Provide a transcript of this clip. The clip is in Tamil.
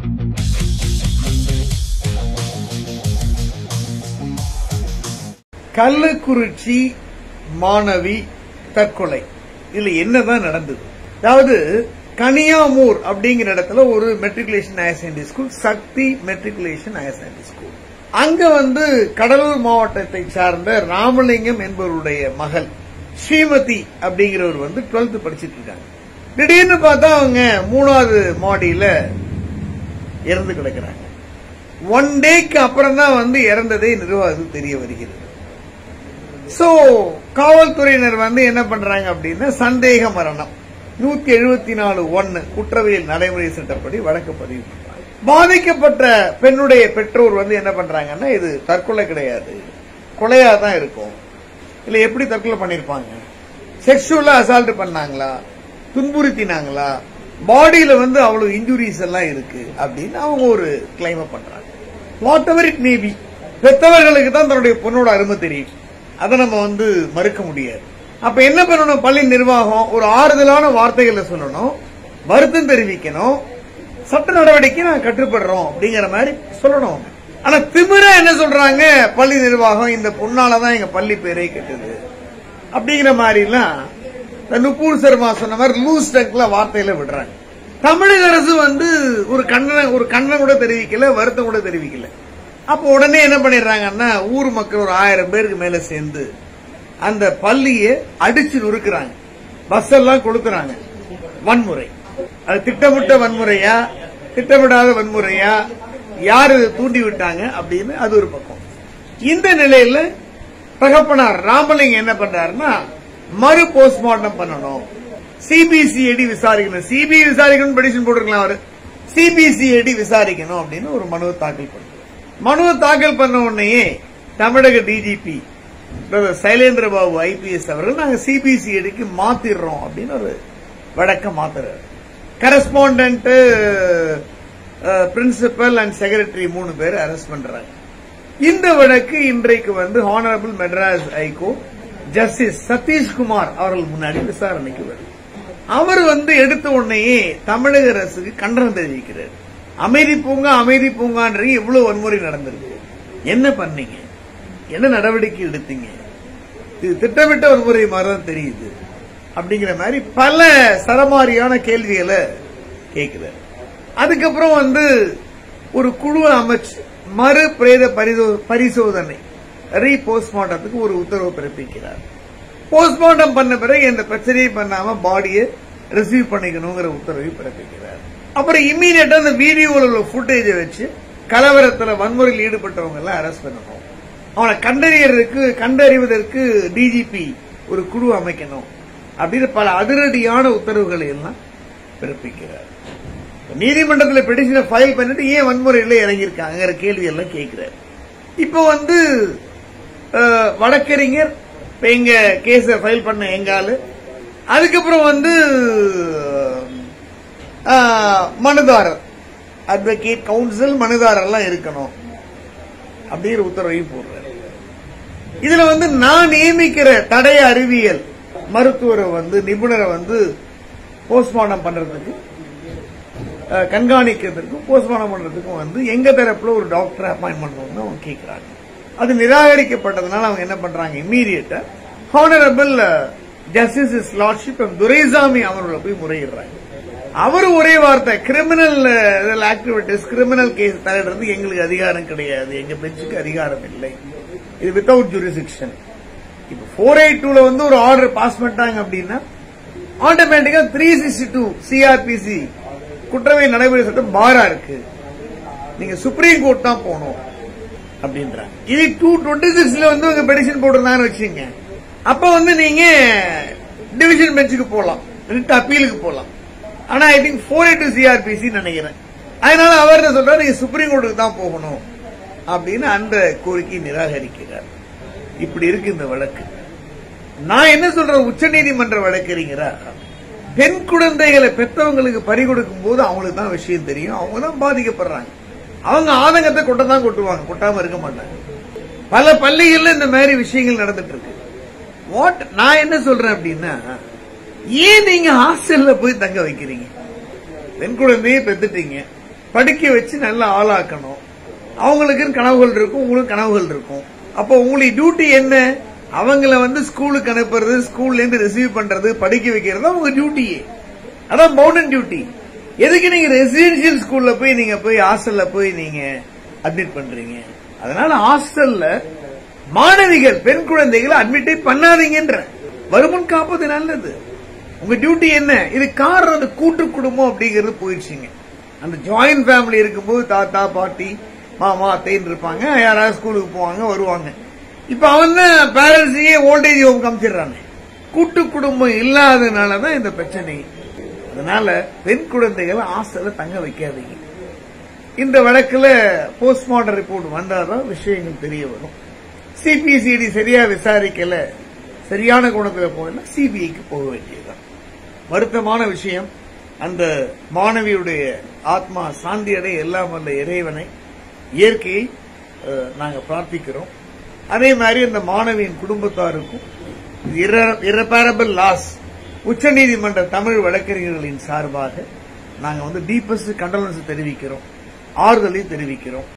கள்ளக்குறிச்சி மாணவி தற்கொலை இதுல என்னதான் நடந்தது அதாவது கனியாமூர் அப்படிங்கிற இடத்துல ஒரு matriculation higher secondary school Sakthi matriculation higher secondary school அங்க வந்து கடலூர் மாவட்டத்தை சார்ந்த ராமலிங்கம் என்பவருடைய மகள் ஸ்ரீமதி அப்படிங்கிறவர் வந்து 12th படிச்சிட்டு இருக்காங்க திடீர்னு பார்த்தா அவங்க மூணாவது மாடியில இறந்து கிடக்கிறாங்க ஒன் டேக்கு அப்புறம் தான் வந்து இறந்ததே நிர்வாகத்துக்கு தெரிய வருகிறது சோ காவல்துறையினர் வந்து என்ன பண்றாங்க அப்படின்னா சந்தேக மரணம் நூத்தி எழுபத்தி நாலு ஒன்னு குற்றவியல் நடைமுறை சட்டப்படி வழக்கு பதிவு பண்றாங்க பாதிக்கப்பட்ட பெண்ணுடைய பெற்றோர் வந்து என்ன பண்றாங்கன்னா இது தற்கொலை கிடையாது கொலையா தான் இருக்கும் இல்ல எப்படி தற்கொலை பண்ணிருப்பாங்க செக்ஷுவலா அசால்ட் பண்ணாங்களா துன்புறுத்தினாங்களா பாடியில வந்து அவ்வளவு இன்ஜுரிஸ் எல்லாம் இருக்கு அப்படின்னு அவங்க ஒரு கிளைம பண்றாங்க வாட் எவர் இட் மேபி பெத்தவர்களுக்கு தான் தன்னுடைய பொண்ணோட அருமை தெரியும் அதை நம்ம வந்து மறுக்க முடியாது அப்ப என்ன பண்ணணும் பள்ளி நிர்வாகம் ஒரு ஆறுதலான வார்த்தைகளை சொல்லணும் வருத்தம் தெரிவிக்கணும் சட்ட நடவடிக்கை நான் கட்டுப்படுறோம் அப்படிங்கிற மாதிரி சொல்லணும் அவங்க. ஆனா திமிரா என்ன சொல்றாங்க பள்ளி நிர்வாகம் இந்த பொண்ணாலதான் எங்க பள்ளி பேரே கெட்டது அப்படிங்கிற மாதிரி எல்லாம் இந்த நுப்பூர் சர்மா சொன்ன மாதிரி லூஸ் டங்க்ல வார்த்தையில விடுறாங்க தமிழக அரசு வந்து ஒரு கண்டனம் ஒரு கண்டனம் கூட தெரிவிக்கல வருத்தம் கூட தெரிவிக்கல அப்ப உடனே என்ன பண்ணிடுறாங்கன்னா ஊர் மக்கள் ஒரு ஆயிரம் பேருக்கு மேல சேர்ந்து அந்த பள்ளியை அடிச்சு நொறுக்குறாங்க பஸ் எல்லாம் கொளுத்துறாங்க வன்முறை அது திட்டமிட்ட வன்முறையா திட்டமிடாத வன்முறையா யார் இதை தூண்டி விட்டாங்க அப்படின்னு அது ஒரு பக்கம் இந்த நிலையில தகப்பனார் ராமலிங்கம் என்ன பண்றாருன்னா மறு போஸ்ட்மார்ட்டம் பண்ணணும் சிபிசிஐடி விசாரிக்கணும் சிபிஐ விசாரிக்கணும் பெடிஷன் போட்டிருக்கலாம் அவரு சிபிசிஐடி விசாரிக்கணும் அப்படின்னு ஒரு மனுவை தாக்கல் பண்ணார் மனுவை தாக்கல் பண்ண உடனேயே தமிழக டிஜிபி சைலேந்திர பாபு ஐபிஎஸ் அவர்கள் நாங்க சிபிசிஐடிக்கு மாத்திடுறோம் அப்படின்னு ஒரு வழக்க மாத்துறாரு கரஸ்பாண்டன்ட் பிரின்சிபல் அண்ட் செக்ரட்டரி மூணு பேர் அரெஸ்ட் பண்றாங்க இந்த வழக்கு இன்றைக்கு வந்து ஹானரபிள் மெட்ராஸ் ஹைகோ ஜஸ்டிஸ் சதீஷ்குமார் அவர்கள் முன்னாடி விசாரணைக்கு வருது அவர் வந்து எடுத்த உடனேயே தமிழக அரசுக்கு கண்டனம் தெரிவிக்கிறார் அமைதி பூங்கா அமைதி பூங்கான்ற எவ்வளவு வன்முறை நடந்திருக்கு என்ன பண்ணீங்க என்ன நடவடிக்கை எடுத்தீங்க இது திட்டமிட்ட வன்முறை மாதிரி தான் தெரியுது அப்படிங்கிற மாதிரி பல சரமாரியான கேள்விகளை கேட்கிறார் அதுக்கப்புறம் வந்து ஒரு குழு அமைச்சு மறு பிரேத பரிசோ- பரிசோதனை ரீ போஸ்ட்மார்ட்டத்துக்கு ஒரு உத்தரவு பிறப்பிக்கிறார் போஸ்ட்மார்ட்டம் பண்ண பிறகு எந்த பிரச்சனையும் பண்ணாம பாடியை ரிசீவ் பண்ணிக்கணுங்கிற உத்தரவை பிறப்பிக்கிறார் அப்புறம் இம்மீடியட்டா அந்த வீடியோவில் உள்ள ஃபுட்டேஜை வச்சு கலவரத்துல வன்முறையில் ஈடுபட்டவங்க எல்லாம் அரெஸ்ட் பண்ணணும் அவனை கண்டறியறதுக்கு கண்டறிவதற்கு டிஜிபி ஒரு குழு அமைக்கணும் அப்படின்னு பல அதிரடியான உத்தரவுகளை எல்லாம் பிறப்பிக்கிறார் நீதிமன்றத்தில் பெடிஷனை ஃபைல் பண்ணிட்டு ஏன் வன்முறையில் இறங்கியிருக்காங்கிற கேள்வி எல்லாம் கேட்கிறார் இப்போ வந்து அஹ், வழக்கறிஞர் இப்ப எங்க கேஸ ஃபைல் பண்ண எங்க ஆளு அதுக்கப்புறம் வந்து அஹ், மனுதாரர் அட்வொகேட் கவுன்சில் மனுதாரர் எல்லாம் இருக்கணும் அப்படிங்கிற உத்தரவையும் போடுறாரு இதுல வந்து நான் நியமிக்கிற தடய அறிவியல் மருத்துவரை வந்து நிபுணரை வந்து போஸ்ட்மார்ட்டம் பண்றதுக்கு அஹ், கண்காணிக்கிறதுக்கும் போஸ்ட்மார்ட்டம் பண்றதுக்கும் வந்து எங்க தரப்புல ஒரு டாக்டரை அப்பாயின்ட் பண்ணணும்னு அவங்க கேட்கறாங்க அது நிராகரிக்கப்பட்டதுனால அவங்க என்ன பண்றாங்க இம்மீடியட்டா honourable justice is lordship Duraisamy அவர்களை போய் முறையிடுறாங்க அவர் ஒரே வார்த்தை கிரிமினல் ஆக்டிவிட்டிஸ் கிரிமினல் கேஸ் தலையிடுறது எங்களுக்கு அதிகாரம் கிடையாது எங்க பெஞ்சுக்கு அதிகாரம் இல்லை இது வித்தவுட் ஜூரிசிக்ஷன் இப்ப போர் எயிட் டூல வந்து ஒரு ஆர்டர் பாஸ் பண்ணிட்டாங்க அப்படின்னா ஆட்டோமேட்டிக்கா த்ரீ சிக்ஸ்டி டூ சிஆர்பிசி குற்றவியல் நடைமுறை சட்டம் பாரா இருக்கு நீங்க சுப்ரீம் கோர்ட் தான் போகணும் அப்படின்றாங்க இது டூ டுவெண்ட்டி சிக்ஸ்ல வந்து உங்க பெடிஷன் போட்டிருந்தாங்கன்னு வச்சுங்க அப்ப வந்து நீங்க டிவிஷன் பெஞ்சுக்கு போகலாம் ரிட் அப்பீலுக்கு போகலாம் ஆனா I think four eight CrPC நினைக்கிறேன் அதனால அவர் என்ன சொல்றாரு நீங்க சுப்ரீம் கோர்ட்டுக்கு தான் போகணும் அப்படின்னு அந்த கோரிக்கையை நிராகரிக்கிறார் இப்படி இருக்கு இந்த வழக்கு நான் என்ன சொல்றேன் உச்சநீதிமன்ற வழக்கறிஞரா பெண் குழந்தைகளை பெத்தவங்களுக்கு பறி கொடுக்கும் போது அவங்களுக்கு தான் விஷயம் தெரியும் அவங்க தான் பாதிக்கப்படுறாங்க அவங்க ஆதங்கத்தை கொட்டதான் கொட்டுவாங்க கொட்டாம இருக்க மாட்டாங்க பல பள்ளிகள்ல இந்த மாதிரி விஷயங்கள் நடந்துட்டு இருக்கு வாட் நான் என்ன சொல்றேன் அப்படின்னா ஏன் நீங்க ஹாஸ்டல்ல போய் தங்க வைக்கிறீங்க பெண் குழந்தையை பெத்துட்டீங்க படிக்க வச்சு நல்லா ஆளாக்கணும் அவங்களுக்கு கனவுகள் இருக்கும் உங்களுக்கு கனவுகள் இருக்கும் அப்போ உங்களுக்கு டியூட்டி என்ன அவங்கள வந்து ஸ்கூலுக்கு அனுப்புறது ஸ்கூல்ல இருந்து ரிசீவ் பண்றது படிக்க வைக்கிறது தான் உங்க டியூட்டியே அதான் பவுண்டன் டியூட்டி எதுக்கு நீங்க ரெசிடென்சியல் ஸ்கூல்ல போய் நீங்க போய் ஹாஸ்டல்ல போய் நீங்க அட்மிட் பண்றீங்க அதனால ஹாஸ்டல்ல மாணவிகள் பெண் குழந்தைகளை அட்மிட்டே பண்ணாதீங்கன்ற வருமுன் காப்பது நல்லது உங்க டியூட்டி என்ன இது காரணம் அந்த கூட்டு குடும்பம் அப்படிங்கிறது போயிடுச்சுங்க அந்த ஜாயிண்ட் ஃபேமிலி இருக்கும்போது தாத்தா பாட்டி மாமா அத்தைன்னு இருப்பாங்க யாராவது ஸ்கூலுக்கு போவாங்க வருவாங்க இப்ப அவன் தான் பேரண்ட்ஸையே ஓல்டேஜ் ஹோம் காமிச்சிடுறாங்க கூட்டு குடும்பம் இல்லாதனால தான் இந்த பிரச்சனை அதனால பெண் குழந்தைகளை ஹாஸ்டல்ல தங்க வைக்காதீங்க இந்த வழக்குல போஸ்ட்மார்டம் ரிப்போர்ட் வந்தாதான் விஷயங்கள் தெரிய வரும் சிபிசிடி சரியா விசாரிக்கல சரியான குணத்துல போகல சிபிஐக்கு போக வேண்டியதுதான் வருத்தமான விஷயம் அந்த மாணவியுடைய ஆத்மா சாந்தி அடைய எல்லாம் வந்த இறைவனை இயற்கையை அஹ், நாங்க பிரார்த்திக்கிறோம் அதே மாதிரி அந்த மாணவியின் குடும்பத்தாருக்கும் இரப்பேரபிள் லாஸ் உச்சநீதிமன்ற தமிழ் வழக்கறிஞர்களின் சார்பாக நாங்க வந்து டீப்பஸ்ட் கண்டலன்ஸ் தெரிவிக்கிறோம் ஆறுதலையும் தெரிவிக்கிறோம்